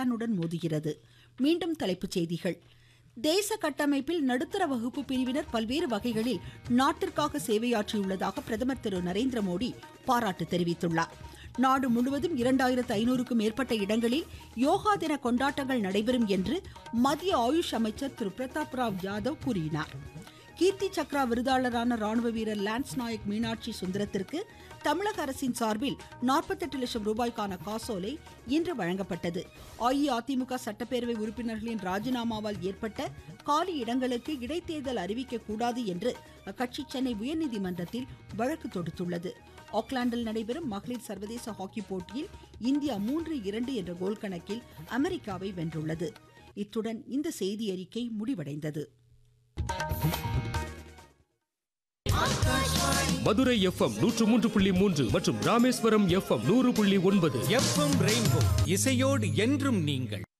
ஜப்பானுடன் மோதுகிறது மீண்டும் தலைப்புச் செய்திகள் தேச கட்டமைப்பில் நடுத்தர வகுப்பு பிரிவினர் பல்வேறு வகைகளில் நாட்டிற்காக சேவையாற்றியுள்ளதாக பிரதமர் திரு நரேந்திர மோடி பாராட்டு தெரிவித்துள்ளார் நாடு முழுவதும் இரண்டாயிரத்து ஐநூறுக்கும் மேற்பட்ட இடங்களில் யோகா தின கொண்டாட்டங்கள் நடைபெறும் என்று மத்திய ஆயுஷ் அமைச்சர் திரு பிரதாப் ராவ் யாதவ் கூறினார் கீர்த்தி சக்ரா விருதாளரான ராணுவ வீரர் லான்ஸ் நாயக் மீனாட்சி சுந்தரத்திற்கு தமிழக அரசின் சார்பில் நாற்பத்தெட்டு லட்சம் ரூபாய்க்கான காசோலை இன்று வழங்கப்பட்டது அஇஅதிமுக சட்டப்பேரவை உறுப்பினர்களின் ராஜினாமாவால் ஏற்பட்ட காலி இடங்களுக்கு இடைத்தேர்தல் அறிவிக்க கூடாது என்று அக்கட்சி சென்னை உயர்நீதிமன்றத்தில் வழக்கு தொடுத்துள்ளது ஆக்லாந்தில் நடைபெறும் மகளிர் சர்வதேச ஹாக்கி போட்டியில் இந்தியா மூன்று இரண்டு என்ற கோல் கணக்கில் அமெரிக்காவை வென்றுள்ளது இத்துடன் இந்த செய்தி அறிக்கை முடிவடைந்தது மதுரை எஃப்எம் நூற்று மூன்று புள்ளி மூன்று மற்றும் ராமேஸ்வரம் எஃப்எம் நூறு புள்ளி ஒன்பது எஃப்எம் ரெயின்போ இசையோடு என்றும் நீங்கள்